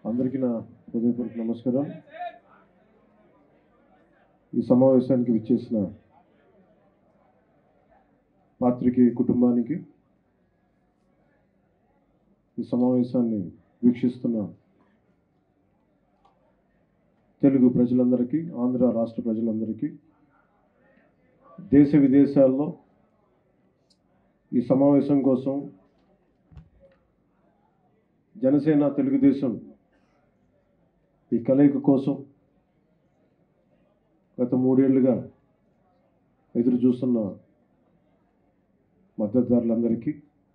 అందరికీ నా హృదయపూర్వక నమస్కారం ఈ సమావేశానికి విచ్చేసిన పాత్రికేయ కుటుంబానికి ఈ సమావేశాన్ని వీక్షిస్తున్న తెలుగు ప్రజలందరికీ ఆంధ్ర రాష్ట్ర ప్రజలందరికీ దేశ విదేశాల్లో ఈ సమావేశం కోసం జనసేన తెలుగుదేశం ఈ కలయిక కోసం గత మూడేళ్లుగా ఎదురు చూస్తున్న మద్దతుదారులందరికీ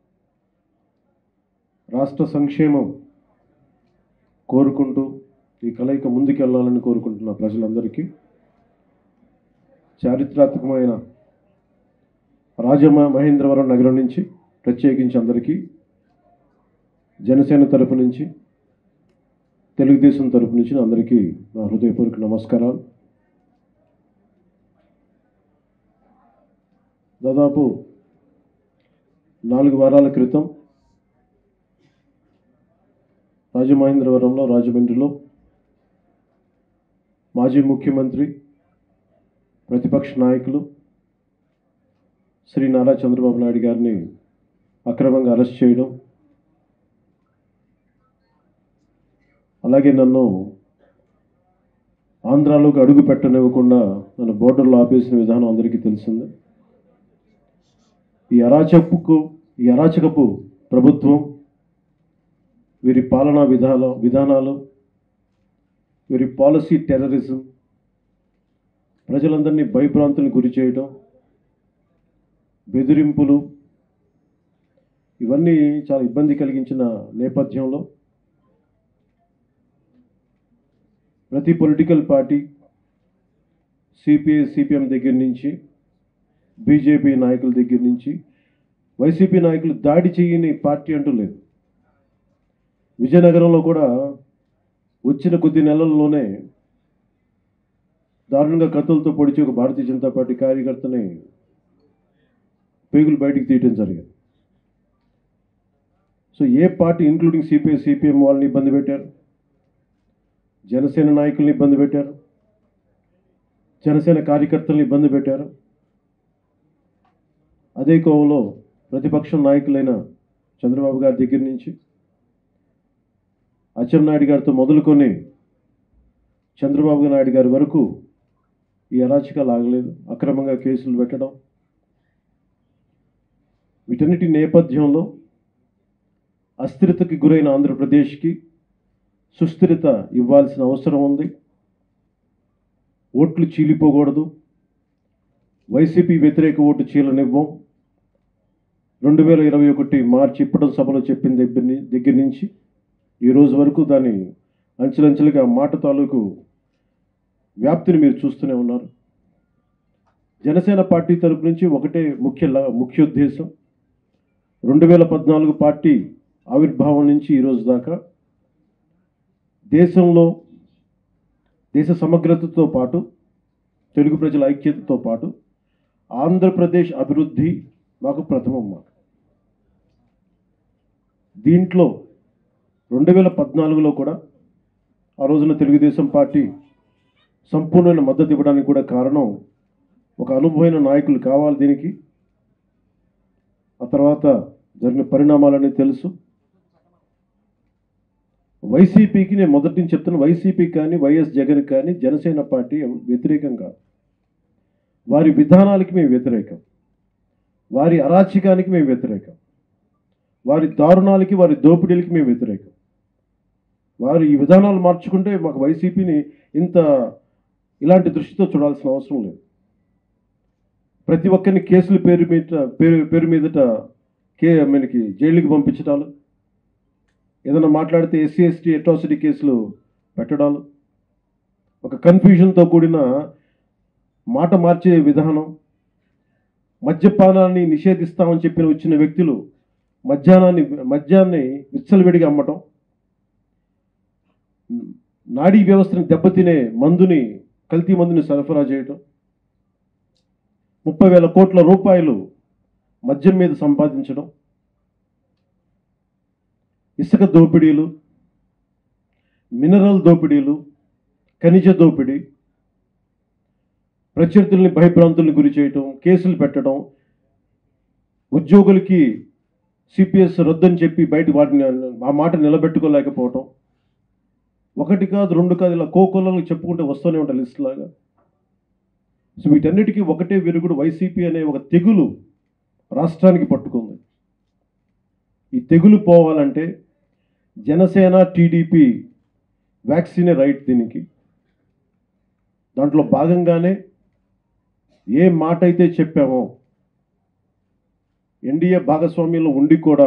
రాష్ట్ర సంక్షేమం కోరుకుంటూ ఈ కలయిక ముందుకెళ్లాలని కోరుకుంటున్న ప్రజలందరికీ చారిత్రాత్మకమైన రాజమ మహేంద్రవరం నగరం నుంచి ప్రత్యేకించి అందరికీ జనసేన తరపు నుంచి తెలుగుదేశం తరపు నుంచి అందరికీ నా హృదయపూర్వక నమస్కారాలు దాదాపు నాలుగు వారాల క్రితం రాజమహేంద్రవరంలో రాజమండ్రిలో మాజీ ముఖ్యమంత్రి ప్రతిపక్ష నాయకులు శ్రీ నారా చంద్రబాబు నాయుడు గారిని అక్రమంగా అరెస్ట్ చేయడం అలాగే నన్ను ఆంధ్రాలోకి అడుగు పెట్టనివ్వకుండా నన్ను బోర్డర్లో ఆపేసిన విధానం అందరికీ తెలిసిందే ఈ అరాచకపు ఈ అరాచకపు ప్రభుత్వం వీరి పాలనా విధాల విధానాలు వీరి పాలసీ టెర్రరిజం ప్రజలందరినీ భయభ్రాంతులకు గురి చేయడం బెదిరింపులు ఇవన్నీ చాలా ఇబ్బంది కలిగించిన నేపథ్యంలో ప్రతి పొలిటికల్ పార్టీ సిపిఐ సిపిఎం దగ్గర నుంచి బీజేపీ నాయకుల దగ్గర నుంచి వైసీపీ నాయకులు దాడి చేయని పార్టీ అంటూ లేదు విజయనగరంలో కూడా వచ్చిన కొద్ది నెలల్లోనే దారుణంగా కత్తులతో పొడిచి ఒక భారతీయ జనతా పార్టీ కార్యకర్తని పేగులు బయటికి తీయటం జరిగింది so a party including CPI CPM వాళ్ళని ఇబ్బంది పెట్టారు జనసేన నాయకుల్ని ఇబ్బంది పెట్టారు జనసేన కార్యకర్తలను ఇబ్బంది పెట్టారు అదే కోవలో ప్రతిపక్ష నాయకులైన చంద్రబాబు గారి దగ్గర నుంచి అచ్చెన్నాయుడు గారితో మొదలుకొని చంద్రబాబు నాయుడు గారి వరకు ఈ అరాచకాలు ఆగలేదు అక్రమంగా కేసులు పెట్టడం వీటన్నిటి నేపథ్యంలో అస్థిరతకి గురైన ఆంధ్రప్రదేశ్కి సుస్థిరత ఇవ్వాల్సిన అవసరం ఉంది ఓట్లు చీలిపోకూడదు వైసీపీ వ్యతిరేక ఓటు చీలనివ్వం రెండు వేల ఇరవై ఒకటి మార్చి ఇప్పటి సభలో చెప్పిన దగ్గర ని- దగ్గర నుంచి ఈ రోజు వరకు దాని అంచెలంచెలుగా మాట తాలూకు వ్యాప్తిని మీరు చూస్తూనే ఉన్నారు జనసేన పార్టీ తరపు నుంచి ఒకటే ముఖ్య ల- ముఖ్య ఉద్దేశం రెండు వేల పద్నాలుగు పార్టీ ఆవిర్భావం నుంచి ఈ రోజు దాకా దేశంలో దేశ సమగ్రతతో పాటు తెలుగు ప్రజల ఐక్యతతో పాటు ఆంధ్రప్రదేశ్ అభివృద్ధి మాకు ప్రథమం మాకు దీంట్లో రెండు వేల పద్నాలుగులో కూడా ఆ రోజున తెలుగుదేశం పార్టీ సంపూర్ణమైన మద్దతు ఇవ్వడానికి కూడా కారణం ఒక అనుభవమైన నాయకులు కావాలి దీనికి ఆ తర్వాత జరిగిన పరిణామాలన్నీ తెలుసు వైసీపీకి నేను మొదటి నుంచి చెప్తున్నా వైసీపీ కానీ వైఎస్ జగన్ కానీ జనసేన పార్టీ వ్యతిరేకం కాదు వారి విధానాలకి మేము వ్యతిరేకం వారి అరాచకానికి మేము వ్యతిరేకం వారి దారుణాలకి వారి దోపిడీలకి మేము వ్యతిరేకం వారు ఈ విధానాలు మార్చుకుంటే మాకు వైసీపీని ఇంత ఇలాంటి దృష్టితో చూడాల్సిన అవసరం లేదు ప్రతి ఒక్కరిని కేసుల పేరు మీద పేరు పేరు మీదట కే మనకి జైలుకి పంపించడాలు ఏదైనా మాట్లాడితే ఎస్సీ ఎస్టీ అట్రాసిటీ కేసులు పెట్టడాలు ఒక కన్ఫ్యూజన్తో కూడిన మాట మార్చే విధానం మద్యపానాన్ని నిషేధిస్తామని చెప్పిన వచ్చిన వ్యక్తులు మద్యానాన్ని మద్యాన్ని విచ్చలవిడిగా అమ్మటం నాడీ వ్యవస్థను దెబ్బతినే మందుని కల్తీ మందుని సరఫరా చేయటం ముప్పై వేల కోట్ల రూపాయలు మద్యం మీద సంపాదించడం ఇసుక దోపిడీలు మినరల్ దోపిడీలు ఖనిజ దోపిడీ ప్రత్యర్థుల్ని భయభ్రాంతుల్ని గురి చేయటం కేసులు పెట్టడం ఉద్యోగులకి సిపిఎస్ రద్దని చెప్పి బయట వాటిని ఆ మాట నిలబెట్టుకోలేకపోవటం ఒకటి కాదు రెండు కాదు ఇలా కోకొల్లలు చెప్పుకుంటే వస్తూనే ఉంటాయి లిస్ట్ లాగా సో వీటన్నిటికీ ఒకటే విరుగుడు వైసీపీ అనే ఒక తెగులు రాష్ట్రానికి పట్టుకుంది ఈ తెగులు పోవాలంటే జనసేన టీడీపీ వ్యాక్సినే రైట్ దీనికి దాంట్లో భాగంగానే ఏ మాట అయితే చెప్పామో ఎన్డీఏ భాగస్వామ్యంలో ఉండి కూడా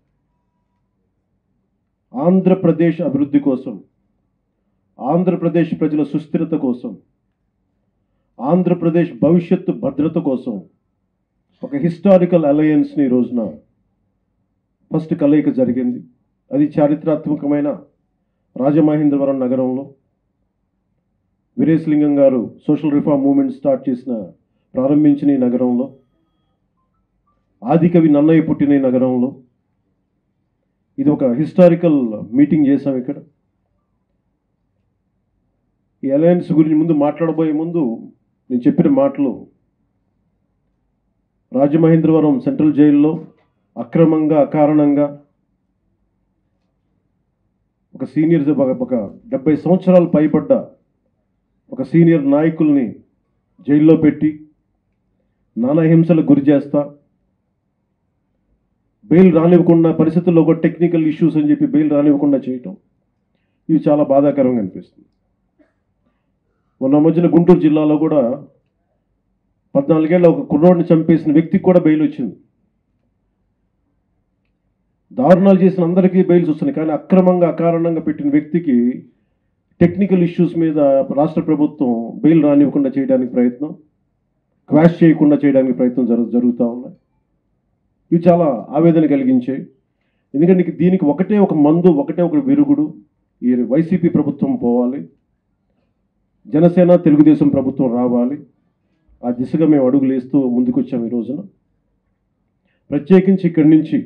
ఆంధ్రప్రదేశ్ అభివృద్ధి కోసం ఆంధ్రప్రదేశ్ ప్రజల సుస్థిరత కోసం ఆంధ్రప్రదేశ్ భవిష్యత్తు భద్రత కోసం ఒక హిస్టారికల్ అలయన్స్ని ఈ రోజున ఫస్ట్ కలయిక జరిగింది అది చారిత్రాత్మకమైన రాజమహేంద్రవరం నగరంలో వీరేశలింగం గారు సోషల్ రిఫార్మ్ మూవ్మెంట్ స్టార్ట్ చేసిన ప్రారంభించిన ఈ నగరంలో ఆదికవి నన్నయ్య పుట్టిన ఈ నగరంలో ఇది ఒక హిస్టారికల్ మీటింగ్ చేశాం ఇక్కడ ఈ అలయన్స్ గురించి ముందు మాట్లాడబోయే ముందు నేను చెప్పిన మాటలు రాజమహేంద్రవరం సెంట్రల్ జైల్లో అక్రమంగా అకారణంగా ఒక సీనియర్ ఒక- ఒక డెబ్బై సంవత్సరాలు పైబడ్డ ఒక సీనియర్ నాయకుల్ని జైల్లో పెట్టి నానా హింసలకు గురి చేస్తా బెయిల్ రానివ్వకుండా పరిస్థితుల్లో ఒక టెక్నికల్ ఇష్యూస్ అని చెప్పి బెయిల్ రానివ్వకుండా చేయటం ఇవి చాలా బాధాకరంగా అనిపిస్తుంది మొన్న మధ్యన గుంటూరు జిల్లాలో కూడా పద్నాలుగేళ్ళ ఒక కుర్రోడిని చంపేసిన వ్యక్తికి కూడా బెయిల్ వచ్చింది దారుణాలు చేసిన అందరికీ బెయిల్స్ వస్తున్నాయి కానీ అక్రమంగా అకారణంగా పెట్టిన వ్యక్తికి టెక్నికల్ ఇష్యూస్ మీద రాష్ట్ర ప్రభుత్వం బెయిల్ రానివ్వకుండా చేయడానికి ప్రయత్నం క్వాష్ చేయకుండా చేయడానికి ప్రయత్నం జరుగు జరుగుతూ ఉన్నాయి ఇవి చాలా ఆవేదన కలిగించాయి ఎందుకంటే నీకు దీనికి ఒకటే ఒక మందు ఒకటే ఒక విరుగుడు ఈ వైసీపీ ప్రభుత్వం పోవాలి జనసేన తెలుగుదేశం ప్రభుత్వం రావాలి ఆ దిశగా మేము అడుగులు వేస్తూ ముందుకు వచ్చాం ఈ రోజున ప్రత్యేకించి ఇక్కడి నుంచి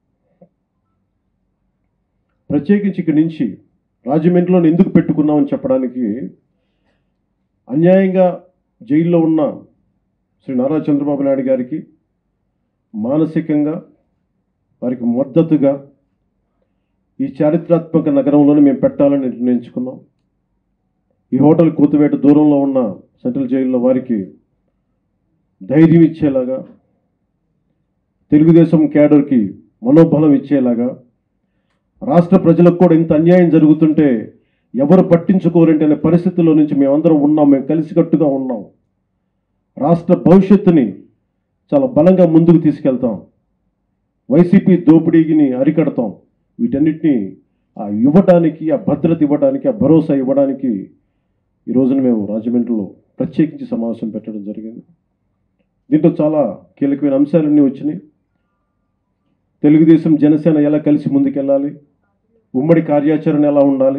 ప్రత్యేకించి ఇక్కడి నుంచి రాజమండ్రిలో ఎందుకు పెట్టుకున్నామని చెప్పడానికి అన్యాయంగా జైల్లో ఉన్న శ్రీ నారా చంద్రబాబు నాయుడు గారికి మానసికంగా వారికి మద్దతుగా ఈ చారిత్రాత్మక నగరంలోనే మేము పెట్టాలని నిర్ణయించుకున్నాం ఈ హోటల్ కూతువేట దూరంలో ఉన్న సెంట్రల్ జైల్లో వారికి ధైర్యం ఇచ్చేలాగా తెలుగుదేశం క్యాడర్కి మనోబలం ఇచ్చేలాగా రాష్ట్ర ప్రజలకు కూడా ఇంత అన్యాయం జరుగుతుంటే ఎవరు పట్టించుకోరంటే అనే పరిస్థితుల్లో నుంచి మేమందరం ఉన్నాం మేము కలిసికట్టుగా ఉన్నాం రాష్ట్ర భవిష్యత్తుని చాలా బలంగా ముందుకు తీసుకెళ్తాం వైసీపీ దోపిడీని అరికడతాం వీటన్నిటిని ఆ ఇవ్వడానికి ఆ భద్రత ఇవ్వడానికి ఆ భరోసా ఇవ్వడానికి ఈ రోజున మేము రాజమండ్రిలో ప్రత్యేకించి సమావేశం పెట్టడం జరిగింది దీంట్లో చాలా కీలకమైన అంశాలన్నీ వచ్చినాయి తెలుగుదేశం జనసేన ఎలా కలిసి ముందుకెళ్ళాలి ఉమ్మడి కార్యాచరణ ఎలా ఉండాలి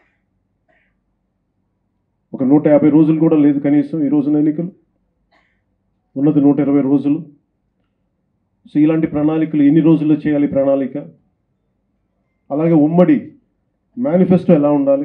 ఒక నూట యాభై రోజులు కూడా లేదు కనీసం ఈ రోజున ఎన్నికలు ఉన్నది నూట ఇరవై రోజులు సో ఇలాంటి ప్రణాళికలు ఎన్ని రోజుల్లో చేయాలి ప్రణాళిక అలాగే ఉమ్మడి మేనిఫెస్టో ఎలా ఉండాలి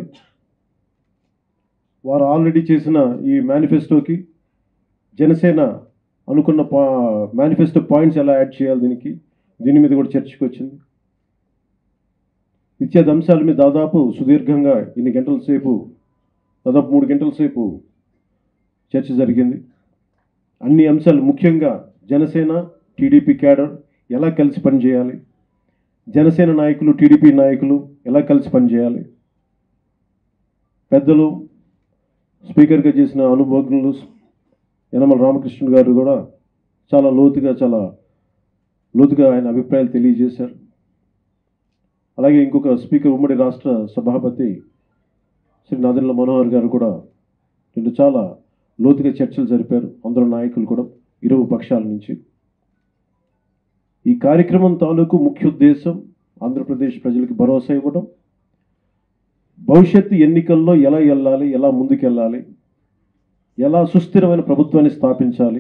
వారు ఆల్రెడీ చేసిన ఈ మేనిఫెస్టోకి జనసేన అనుకున్న పా మేనిఫెస్టో పాయింట్స్ ఎలా యాడ్ చేయాలి దీనికి దీని మీద కూడా చర్చకు వచ్చింది ఇత్యాది అంశాల మీద దాదాపు సుదీర్ఘంగా ఇన్ని గంటల సేపు దాదాపు మూడు గంటల సేపు చర్చ జరిగింది అన్ని అంశాలు ముఖ్యంగా జనసేన టీడీపీ క్యాడర్ ఎలా కలిసి పనిచేయాలి జనసేన నాయకులు టీడీపీ నాయకులు ఎలా కలిసి పనిచేయాలి పెద్దలు స్పీకర్గా చేసిన అనుభవజ్ఞులు యనమల రామకృష్ణ గారు కూడా చాలా లోతుగా చాలా లోతుగా ఆయన అభిప్రాయాలు తెలియజేశారు అలాగే ఇంకొక స్పీకర్ ఉమ్మడి రాష్ట్ర సభాపతి శ్రీ నాదెండ్ల మనోహర్ గారు కూడా రెండు చాలా లోతుగా చర్చలు జరిపారు అందరూ నాయకులు కూడా ఇరువు పక్షాల నుంచి ఈ కార్యక్రమం తాలూకు ముఖ్య ఉద్దేశం ఆంధ్రప్రదేశ్ ప్రజలకు భరోసా ఇవ్వడం భవిష్యత్తు ఎన్నికల్లో ఎలా వెళ్ళాలి ఎలా ముందుకెళ్ళాలి ఎలా సుస్థిరమైన ప్రభుత్వాన్ని స్థాపించాలి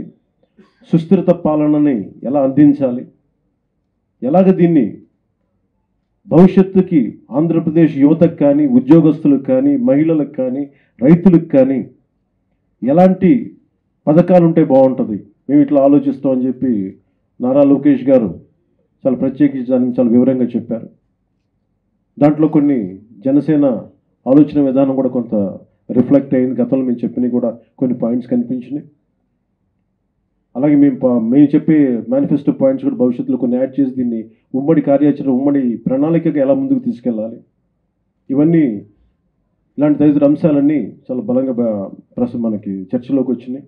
సుస్థిరత పాలనని ఎలా అందించాలి ఎలాగ దీన్ని భవిష్యత్తుకి ఆంధ్రప్రదేశ్ యువతకు కానీ ఉద్యోగస్తులకు కానీ మహిళలకు కానీ రైతులకు కానీ ఎలాంటి పథకాలు ఉంటే బాగుంటుంది మేము ఇట్లా ఆలోచిస్తామని చెప్పి నారా లోకేష్ గారు చాలా ప్రత్యేకించి దానికి చాలా వివరంగా చెప్పారు దాంట్లో కొన్ని జనసేన ఆలోచన విధానం కూడా కొంత రిఫ్లెక్ట్ అయింది గతంలో మేము చెప్పినవి కూడా కొన్ని పాయింట్స్ కనిపించినాయి అలాగే మేము ప- మేము చెప్పే మేనిఫెస్టో పాయింట్స్ కూడా భవిష్యత్తులో కొన్ని యాడ్ చేసి దీన్ని ఉమ్మడి కార్యాచరణ ఉమ్మడి ప్రణాళికగా ఎలా ముందుకు తీసుకెళ్ళాలి ఇవన్నీ ఇలాంటి తదితర అంశాలన్నీ చాలా బలంగా బ- ప్రస్తుతం మనకి చర్చలోకి వచ్చినాయి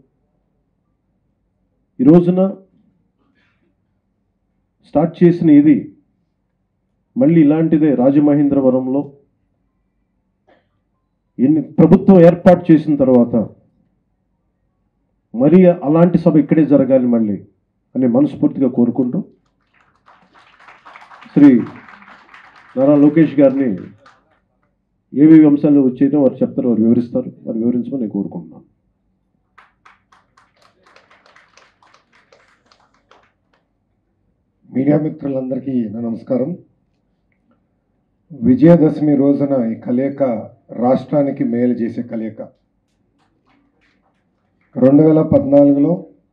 ఈ రోజున స్టార్ట్ చేసిన ఇది మళ్ళీ ఇలాంటిదే రాజమహేంద్రవరంలో ఎన్ని ప్రభుత్వం ఏర్పాటు చేసిన తర్వాత మరి అలాంటి సభ ఇక్కడే జరగాలి మళ్ళీ అని మనస్ఫూర్తిగా కోరుకుంటూ శ్రీ నారా లోకేష్ గారిని ఏవేవి అంశాలు వచ్చాయో వారు చెప్తారు వారు వివరిస్తారు వారు వివరించమని నేను కోరుకుంటున్నాను మీడియా మిత్రులందరికీ నా నమస్కారం విజయదశమి రోజున ఈ కలయిక రాష్ట్రానికి మేలు చేసే కలయిక రెండు వేల పద్నాలుగులో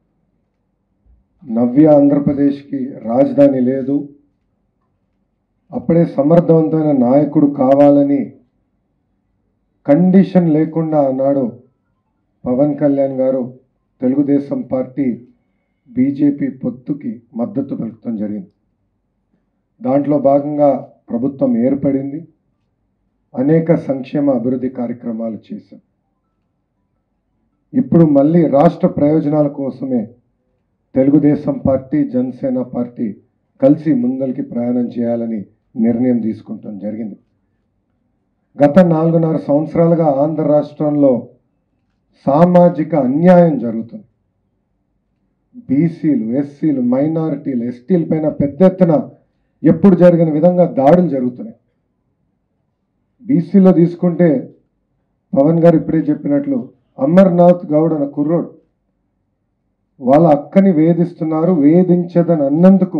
నవ్య ఆంధ్రప్రదేశ్కి రాజధాని లేదు అప్పుడే సమర్థవంతమైన నాయకుడు కావాలని కండిషన్ లేకుండా ఆనాడు పవన్ కళ్యాణ్ గారు తెలుగుదేశం పార్టీ బీజేపీ పొత్తుకి మద్దతు పలుకుతాం జరిగింది దాంట్లో భాగంగా ప్రభుత్వం ఏర్పడింది అనేక సంక్షేమ అభివృద్ధి కార్యక్రమాలు చేశాం ఇప్పుడు మళ్ళీ రాష్ట్ర ప్రయోజనాల కోసమే తెలుగుదేశం పార్టీ జనసేన పార్టీ కలిసి ముందరికి ప్రయాణం చేయాలని నిర్ణయం తీసుకుంటాం జరిగింది గత నాలుగున్నర సంవత్సరాలుగా ఆంధ్ర రాష్ట్రంలో సామాజిక అన్యాయం జరుగుతుంది బీసీలు ఎస్సీలు మైనారిటీలు ఎస్టీల పైన పెద్ద ఎత్తున ఎప్పుడు జరిగిన విధంగా దాడులు జరుగుతున్నాయి బీసీలో తీసుకుంటే పవన్ గారు ఇప్పుడే చెప్పినట్లు అమర్నాథ్ గౌడ్ అన్న కుర్రోడు వాళ్ళ అక్కని వేధిస్తున్నారు వేధించదని అన్నందుకు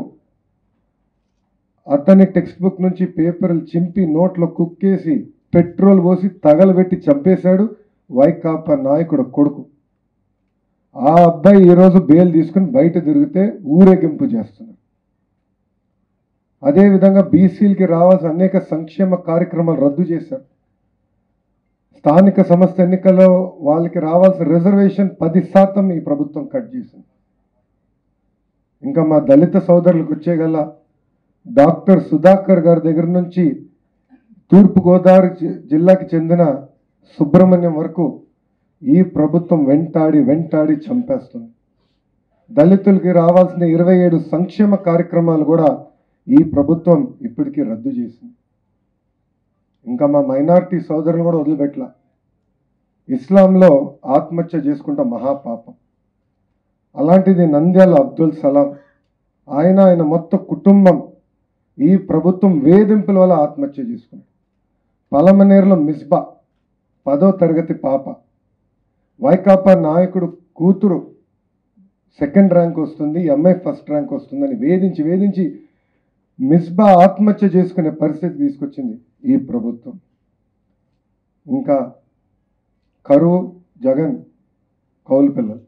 అతని టెక్స్ట్ బుక్ నుంచి పేపర్లు చింపి నోట్లో కుక్కేసి పెట్రోల్ పోసి తగలబెట్టి చంపేశాడు వైకాపా నాయకుడు కొడుకు ఆ అబ్బాయి ఈరోజు బెయిల్ తీసుకుని బయట తిరిగితే ఊరేగింపు చేస్తున్నారు అదేవిధంగా బీసీలకి రావాల్సిన అనేక సంక్షేమ కార్యక్రమాలు రద్దు చేశారు స్థానిక సంస్థ ఎన్నికల్లో వాళ్ళకి రావాల్సిన రిజర్వేషన్ పది శాతం ఈ ప్రభుత్వం కట్ చేసింది ఇంకా మా దళిత సోదరులకు వచ్చేగల డాక్టర్ సుధాకర్ గారి దగ్గర నుంచి తూర్పుగోదావరి జి- జిల్లాకి చెందిన సుబ్రహ్మణ్యం వరకు ఈ ప్రభుత్వం వెంటాడి వెంటాడి చంపేస్తుంది దళితులకి రావాల్సిన ఇరవై ఏడు సంక్షేమ కార్యక్రమాలు కూడా ఈ ప్రభుత్వం ఇప్పటికీ రద్దు చేసింది ఇంకా మా మైనారిటీ సోదరులు కూడా వదిలిపెట్టల ఇస్లాంలో ఆత్మహత్య చేసుకుంటాం మహాపాపం అలాంటిది నంద్యాల అబ్దుల్ సలాం ఆయన ఆయన మొత్తం కుటుంబం ఈ ప్రభుత్వం వేధింపుల వల్ల ఆత్మహత్య చేసుకున్నాడు పలమనేరులో మిస్బా పదో తరగతి పాప వైకాపా నాయకుడు కూతురు సెకండ్ ర్యాంక్ వస్తుంది ఈ అమ్మాయి ఫస్ట్ ర్యాంక్ వస్తుందని వేధించి వేధించి మిస్బా ఆత్మహత్య చేసుకునే పరిస్థితి తీసుకొచ్చింది ఈ ప్రభుత్వం ఇంకా కరువు జగన్ కౌలు పిల్లలు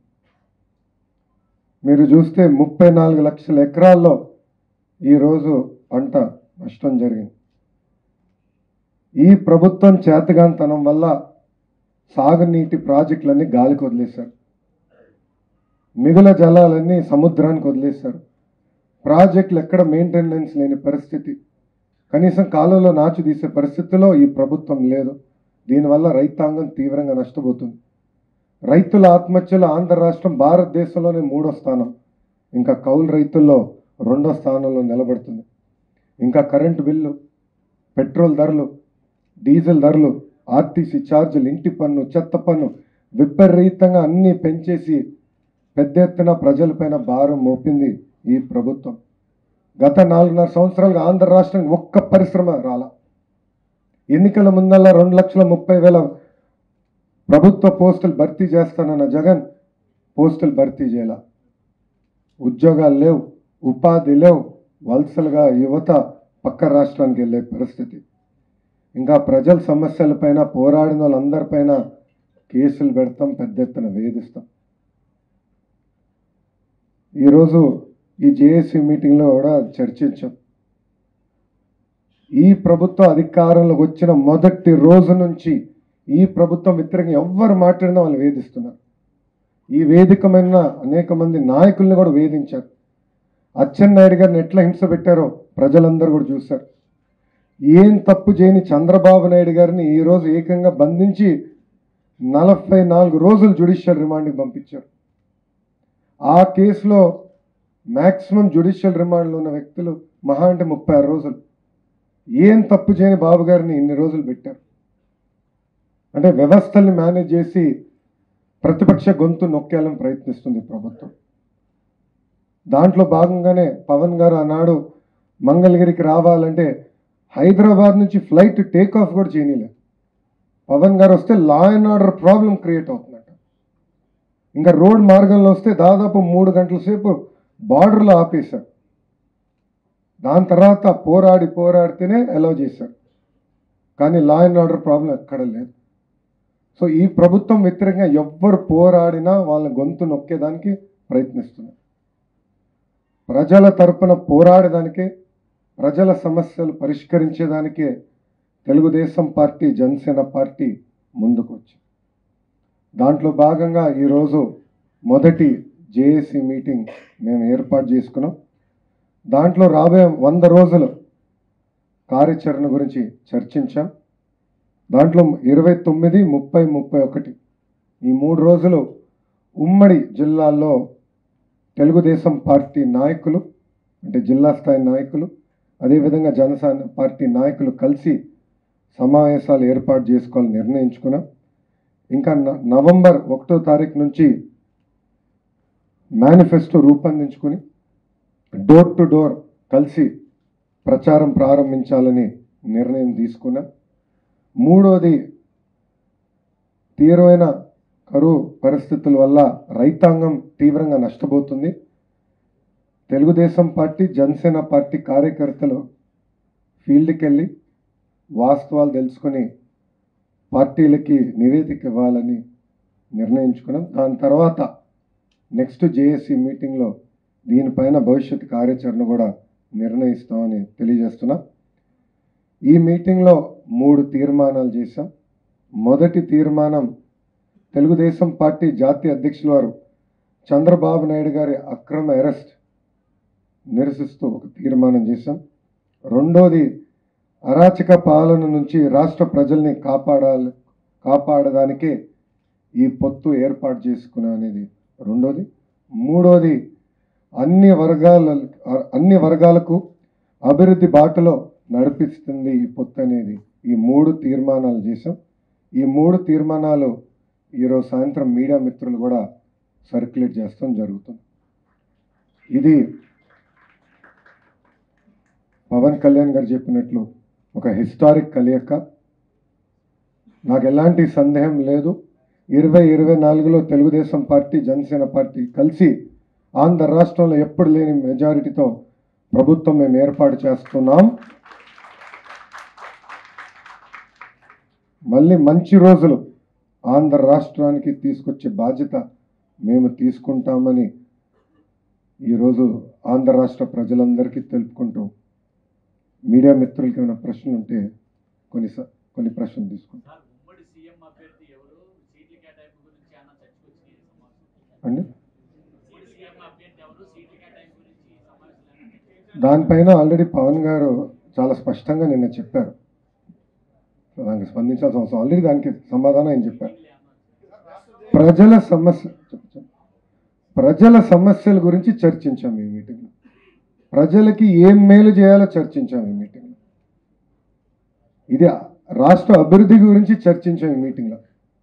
మీరు చూస్తే ముప్పై నాలుగు లక్షల ఎకరాల్లో ఈరోజు పంట నష్టం జరిగింది ఈ ప్రభుత్వం చేతగాంతనం వల్ల సాగునీటి ప్రాజెక్టులన్నీ గాలికి వదిలేశారు మిగుల జలాలన్నీ సముద్రానికి వదిలేశారు ప్రాజెక్టులు ఎక్కడ మెయింటెనెన్స్ లేని పరిస్థితి కనీసం కాలంలో నాచు తీసే పరిస్థితిలో ఈ ప్రభుత్వం లేదు దీనివల్ల రైతాంగం తీవ్రంగా నష్టపోతుంది రైతుల ఆత్మహత్యలు ఆంధ్ర రాష్ట్రం భారతదేశంలోనే మూడో స్థానం ఇంకా కౌలు రైతుల్లో రెండో స్థానంలో నిలబడుతుంది ఇంకా కరెంటు బిల్లు పెట్రోల్ ధరలు డీజిల్ ధరలు ఆర్టీసీ ఛార్జీలు ఇంటి పన్ను చెత్త పన్ను విపరీతంగా అన్నీ పెంచేసి పెద్ద ఎత్తున ప్రజలపైన భారం మోపింది ఈ ప్రభుత్వం గత నాలుగున్నర సంవత్సరాలుగా ఆంధ్ర రాష్ట్రానికి ఒక్క పరిశ్రమ రాల ఎన్నికల ముందల్లా రెండు లక్షల ముప్పై వేల ప్రభుత్వ పోస్టులు భర్తీ చేస్తానన్న జగన్ పోస్టులు భర్తీ చేయాల ఉద్యోగాలు లేవు ఉపాధి లేవు వలసలుగా యువత పక్క రాష్ట్రానికి వెళ్ళే పరిస్థితి ఇంకా ప్రజల సమస్యలపైన పోరాడిన వాళ్ళందరిపైన కేసులు పెడతాం పెద్ద ఎత్తున వేధిస్తాం ఈరోజు ఈ జేఏసీ మీటింగ్లో కూడా చర్చించాం ఈ ప్రభుత్వం అధికారంలోకి వచ్చిన మొదటి రోజు నుంచి ఈ ప్రభుత్వం వ్యతిరేకంగా ఎవ్వరు మాట్లాడినా వాళ్ళు వేధిస్తున్నారు ఈ వేదికమైన అనేక మంది నాయకుల్ని కూడా వేధించారు అచ్చెన్నాయుడు గారిని ఎట్లా హింస పెట్టారో ప్రజలందరూ కూడా చూశారు ఏం తప్పు చేయని చంద్రబాబు నాయుడు గారిని ఈరోజు ఏకంగా బంధించి నలభై నాలుగు రోజులు జ్యుడిషియల్ రిమాండ్కి పంపించారు ఆ కేసులో మ్యాక్సిమం జ్యుడిషియల్ రిమాండ్లో ఉన్న వ్యక్తులు మహా అంటే ముప్పై ఆరు రోజులు ఏం తప్పు చేయని బాబు గారిని ఇన్ని రోజులు పెట్టారు అంటే వ్యవస్థల్ని మేనేజ్ చేసి ప్రతిపక్ష గొంతు నొక్కేయాలని ప్రయత్నిస్తుంది ప్రభుత్వం దాంట్లో భాగంగానే పవన్ గారు ఆనాడు మంగళగిరికి రావాలంటే హైదరాబాద్ నుంచి ఫ్లైట్ టేక్ ఆఫ్ కూడా చేయనీలేదు పవన్ గారు వస్తే law and order problem create అవుతుందట ఇంకా రోడ్ మార్గంలో వస్తే దాదాపు మూడు గంటల సేపు బార్డర్లో ఆపేశారు దాని తర్వాత పోరాడి పోరాడితేనే అలౌ చేశారు కానీ లా అండ్ ఆర్డర్ ప్రాబ్లం ఎక్కడ లేదు సో ఈ ప్రభుత్వం వ్యతిరేకంగా ఎవ్వరు పోరాడినా వాళ్ళ గొంతు నొక్కేదానికి ప్రయత్నిస్తున్నారు ప్రజల తరపున పోరాడేదానికే ప్రజల సమస్యలు పరిష్కరించేదానికే తెలుగుదేశం పార్టీ జనసేన పార్టీ ముందుకు వచ్చింది దాంట్లో భాగంగా ఈరోజు మొదటి జేఏసీ మీటింగ్ మేము ఏర్పాటు చేసుకున్నాం దాంట్లో రాబోయే వంద రోజులు కార్యాచరణ గురించి చర్చించాం దాంట్లో ఇరవై తొమ్మిది ముప్పై ముప్పై ఒకటి ఈ మూడు రోజులు ఉమ్మడి జిల్లాల్లో తెలుగుదేశం పార్టీ నాయకులు అంటే జిల్లా స్థాయి నాయకులు అదేవిధంగా జనసేన పార్టీ నాయకులు కలిసి సమావేశాలు ఏర్పాటు చేసుకోవాలని నిర్ణయించుకున్నాం ఇంకా న- నవంబర్ ఒకటో తారీఖు నుంచి మేనిఫెస్టో రూపొందించుకుని డోర్ టు డోర్ కలిసి ప్రచారం ప్రారంభించాలని నిర్ణయం తీసుకున్నాం మూడోది తీవ్రమైన కరువు పరిస్థితుల వల్ల రైతాంగం తీవ్రంగా నష్టపోతుంది తెలుగుదేశం పార్టీ జనసేన పార్టీ కార్యకర్తలు ఫీల్డ్కి వెళ్ళి వాస్తవాలు తెలుసుకొని పార్టీలకి నివేదిక ఇవ్వాలని నిర్ణయించుకున్నాం దాని తర్వాత నెక్స్ట్ జేఏసీ మీటింగ్లో దీనిపైన భవిష్యత్ కార్యాచరణ కూడా నిర్ణయిస్తామని తెలియజేస్తున్నాం ఈ మీటింగ్లో మూడు తీర్మానాలు చేశాం మొదటి తీర్మానం తెలుగుదేశం పార్టీ జాతీయ అధ్యక్షుల వారు చంద్రబాబు నాయుడు గారి అక్రమ అరెస్ట్ నిరసిస్తూ ఒక తీర్మానం చేశాం రెండోది అరాచక పాలన నుంచి రాష్ట్ర ప్రజల్ని కాపాడాలి కాపాడడానికే ఈ పొత్తు ఏర్పాటు చేసుకున్నా అనేది రెండోది మూడోది అన్ని వర్గాల అన్ని వర్గాలకు అభివృద్ధి బాటలో నడిపిస్తుంది ఈ పొత్తు అనేది ఈ మూడు తీర్మానాలు చేశాం ఈ మూడు తీర్మానాలు ఈరోజు సాయంత్రం మీడియా మిత్రులు కూడా సర్క్యులేట్ చేస్తాం జరుగుతుంది ఇది పవన్ కళ్యాణ్ గారు చెప్పినట్లు ఒక హిస్టారిక్ కలయిక నాకు ఎలాంటి సందేహం లేదు ఇరవై ఇరవై నాలుగులో తెలుగుదేశం పార్టీ జనసేన పార్టీ కలిసి ఆంధ్ర రాష్ట్రంలో ఎప్పుడు లేని మెజారిటీతో ప్రభుత్వం మేము ఏర్పాటు చేస్తున్నాం మళ్ళీ మంచి రోజులు ఆంధ్ర రాష్ట్రానికి తీసుకొచ్చే బాధ్యత మేము తీసుకుంటామని ఈరోజు ఆంధ్ర రాష్ట్ర ప్రజలందరికీ తెలుపుకుంటూ మీడియా మిత్రులకి ఏమైనా ప్రశ్నలు ఉంటే కొన్ని స- కొన్ని ప్రశ్నలు తీసుకుంటాం సార్ ఉమ్మడి సీఎం అభ్యర్థి ఎవరు సీట్ల కేటాయింపు గురించి ఏమన్నా చర్చకొచ్చినాయి ఈ సమావేశం అండి ఉమ్మడి సీఎం అభ్యర్థి ఎవరు సీట్ల కేటాయింపు గురించి ఈ సమావేశంలో దానిపైన ఆల్రెడీ పవన్ గారు చాలా స్పష్టంగా నిన్న చెప్పారు సో దానికి స్పందించాల్సిన అవసరం ఆల్రెడీ దానికి సమాధానం ఆయన చెప్పారు ప్రజల సమస్య చెప్పు, చెప్పు. ప్రజల సమస్యల గురించి చర్చించాం ఈ మీటింగ్లో ప్రజలకి ఏం మేలు చేయాలో చర్చించాం ఈ మీటింగ్లో ఇది రాష్ట్ర అభివృద్ధి గురించి చర్చించాం ఈ మీటింగ్లో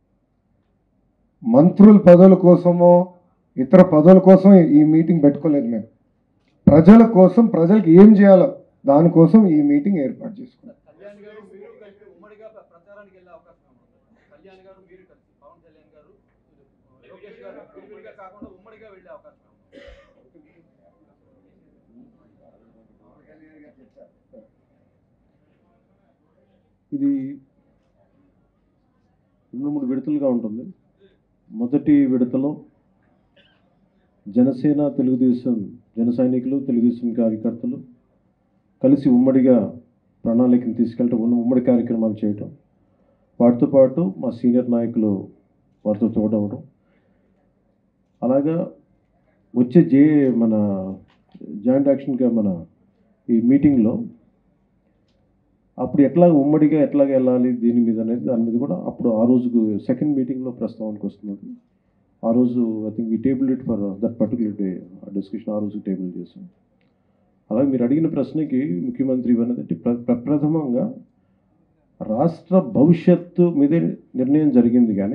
మంత్రుల పదవుల కోసమో ఇతర పదవుల కోసం ఈ- ఈ మీటింగ్ పెట్టుకోలేదు మేము ప్రజల కోసం ప్రజలకు ఏం చేయాలో దానికోసం ఈ మీటింగ్ ఏర్పాటు చేసుకున్నాం కళ్యాణ్ గారు మీరు కలిపి ఉమ్మడిగా ప్ర- ప్రచారానికి వెళ్ళే అవకాశం ఏమన్నా కళ్యాణ్ గారు మీరు కలిసి పవన్ కళ్యాణ్ గారు లోకేష్ గారు విడివిడిగా కాకుండా ఉమ్మడిగా వెళ్ళే అవకాశం ఏమన్నా ఇది రెండు మూడు విడతలుగా ఉంటుంది మొదటి విడతలో జనసేన తెలుగుదేశం జన సైనికులు తెలుగుదేశం కార్యకర్తలు కలిసి ఉమ్మడిగా ప్రణాళికను తీసుకెళ్ళటం ఉన్న ఉమ్మడి కార్యక్రమాలు చేయటం వాటితో పాటు మా సీనియర్ నాయకులు వారితో తోడవడం అలాగా వచ్చే జే మన జాయింట్ యాక్షన్గా మన ఈ మీటింగ్లో అప్పుడు ఎట్లా ఉమ్మడిగా ఎట్లాగ వెళ్ళాలి దీని మీద అనేది దాని మీద కూడా అప్పుడు ఆ రోజుకు సెకండ్ మీటింగ్లో ప్రస్తావనకు వస్తున్నది ఆ రోజు I think we table it for that particular day ఆ డిస్కషన్ ఆ రోజు టేబుల్ చేసాం అలాగే మీరు అడిగిన ప్రశ్నకి ముఖ్యమంత్రి అనేది ప్ర ప్రప్రథమంగా రాష్ట్ర భవిష్యత్తు మీదే నిర్ణయం జరిగింది కానీ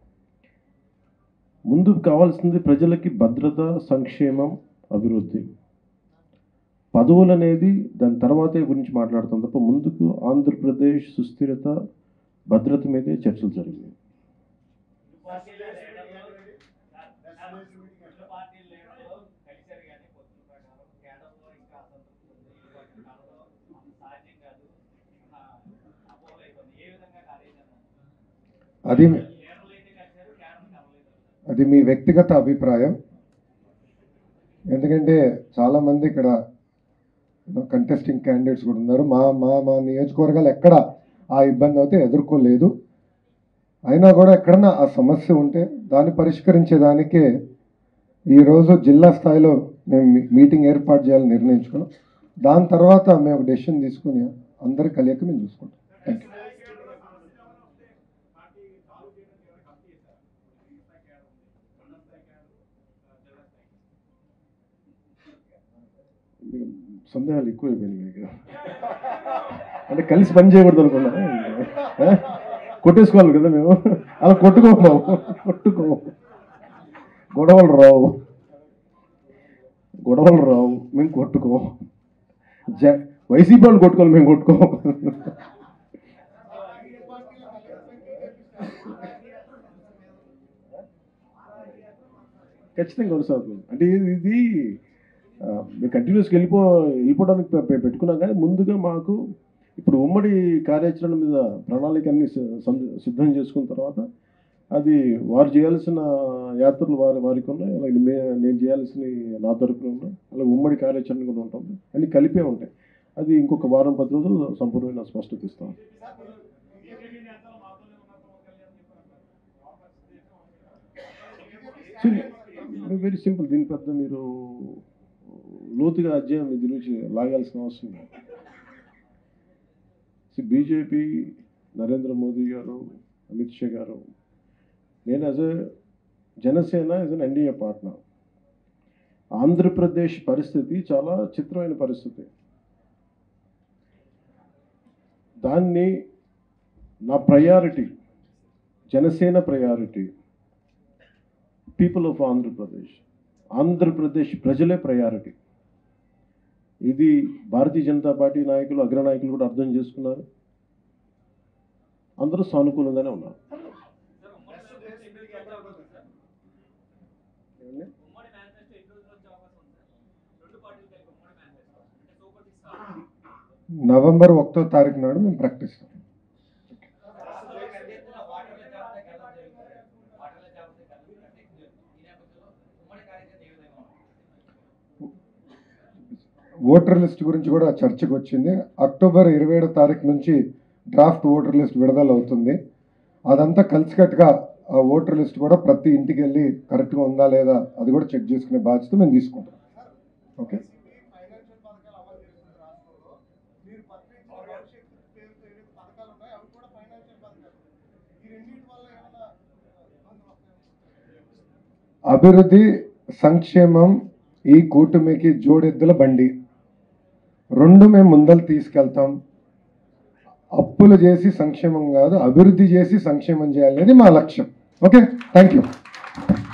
ముందు కావాల్సింది ప్రజలకి భద్రత సంక్షేమం అభివృద్ధి పదవులు అనేది దాని తర్వాతే గురించి మాట్లాడుతాం తప్ప ముందుకు ఆంధ్రప్రదేశ్ సుస్థిరత భద్రత మీదే చర్చలు జరిగాయి పార్టీల లీడర్లు రెండు పార్టీల లీడర్లు కలిశారు కానీ పొత్తుల ప్రకారం కేంద్రంలో ఇంకా అసంతృప్తి ఉంది ఈ పక్క కాలంలో అంత సాధ్యం కాదు అపోహలు అయిపోయింది ఏ విధంగా కార్యాచరణ అది లీడర్లు అయితే కలిశారు కేంద్రం కలవలేదు అది మీ వ్యక్తిగత అభిప్రాయం ఎందుకంటే చాలామంది ఇక్కడ కంటెస్టింగ్ క్యాండిడేట్స్ కూడా ఉన్నారు మా మా మా నియోజకవర్గాలు ఎక్కడ ఆ ఇబ్బంది అయితే ఎదుర్కోలేదు అయినా కూడా ఎక్కడన్నా ఆ సమస్య ఉంటే దాన్ని పరిష్కరించేదానికే ఈరోజు జిల్లా స్థాయిలో మేము మీ- మీటింగ్ ఏర్పాటు చేయాలని నిర్ణయించుకున్నాం దాని తర్వాత మేము ఒక డెసిషన్ తీసుకుని అందరి కలియక మేము చూసుకుంటాం థ్యాంక్ యూ మీకు సందేహాలు ఎక్కువైపోయినాయి మీకు అంటే కలిసి పని చేయకూడదు అనుకున్నా ఆ? కొట్టేసుకోవాలి కదా మేము అలా కొట్టుకోము బాబు కొట్టుకోము గొడవలు రావు గొడవలు రావు మేము కొట్టుకోము జ వైసీపీ వాళ్ళు కొట్టుకోవాలి మేము కొట్టుకోము ఖచ్చితంగా కొనసాగుతుంది అంటే ఇది ఇది ఆ, మేము కంటిన్యూస్గా వెళ్ళిపో వెళ్ళిపోవడానికి పె- పె- పెట్టుకున్నాం కానీ ముందుగా మాకు ఇప్పుడు ఉమ్మడి కార్యాచరణ మీద ప్రణాళిక అన్ని సి- సం- సిద్ధం చేసుకున్న తర్వాత అది వారు చేయాల్సిన యాత్రలు వారి వారికి ఉన్నాయి అలాగే మే నేను చేయాల్సిన నా తరపున ఉన్నాయి అలాగే ఉమ్మడి కార్యాచరణ కూడా ఉంటుంది అన్ని కలిపే ఉంటాయి అది ఇంకొక వారం పది రోజులు సంపూర్ణమైన స్పష్టత ఇస్తాం వెరీ సింపుల్ దీని పెద్ద మీరు లోతుగా అధ్యయనం దీని నుంచి లాగాల్సిన అవసరం లేదు బీజేపీ నరేంద్ర మోదీ గారు అమిత్ షా గారు నేను as a Janasena as an NDA partner Andhra Pradesh పరిస్థితి చాలా చిత్రమైన పరిస్థితి దాన్ని నా priority Janasena priority people of Andhra Pradesh Andhra Pradesh ప్రజలే ప్రయారిటీ ఇది భారతీయ జనతా పార్టీ నాయకులు అగ్రనాయకులు కూడా అర్థం చేసుకున్నారు అందరూ సానుకూలంగానే ఉన్నారు ఏమండి? ఉమ్మడి మేనిఫెస్టో ఎన్ని రోజులు వచ్చే అవకాశం ఉంది సార్ రెండు పార్టీలు కలిపి ఉమ్మడి మేనిఫెస్టో అంటే సూపర్ సిక్స్ నవంబర్ ఒకటో తారీఖు నాడు మేము ప్రకటిస్తాం ఓటర్ లిస్ట్ గురించి కూడా చర్చకు వచ్చింది అక్టోబర్ ఇరవై ఏడో తారీఖు నుంచి డ్రాఫ్ట్ ఓటర్ లిస్ట్ విడుదల అవుతుంది అదంతా కలిసికట్టుగా ఆ ఓటర్ లిస్ట్ కూడా ప్రతి ఇంటికి వెళ్ళి కరెక్ట్గా ఉందా లేదా అది కూడా చెక్ చేసుకునే బాధ్యత మేము తీసుకుంటాం ఓకే ఫైనాన్షియల్ పథకాలు అమలు చేస్తున్న రాష్ట్రంలో మీరు ప్రకటించిన భవిష్యత్తు పేరుతో ఏవైతే పథకాలు ఉన్నాయో అవి కూడా ఫైనాన్షియల్ పథకాలు ఈ రెండింటి వల్ల ఏమైనా ఇబ్బందులు వస్తాయా అభివృద్ధి సంక్షేమం ఈ కూటమికి జోడెద్దుల బండి రెండు మేము ముందలు తీసుకెళ్తాం అప్పులు చేసి సంక్షేమం కాదు అభివృద్ధి చేసి సంక్షేమం చేయాలనేది మా లక్ష్యం ఓకే థ్యాంక్ యూ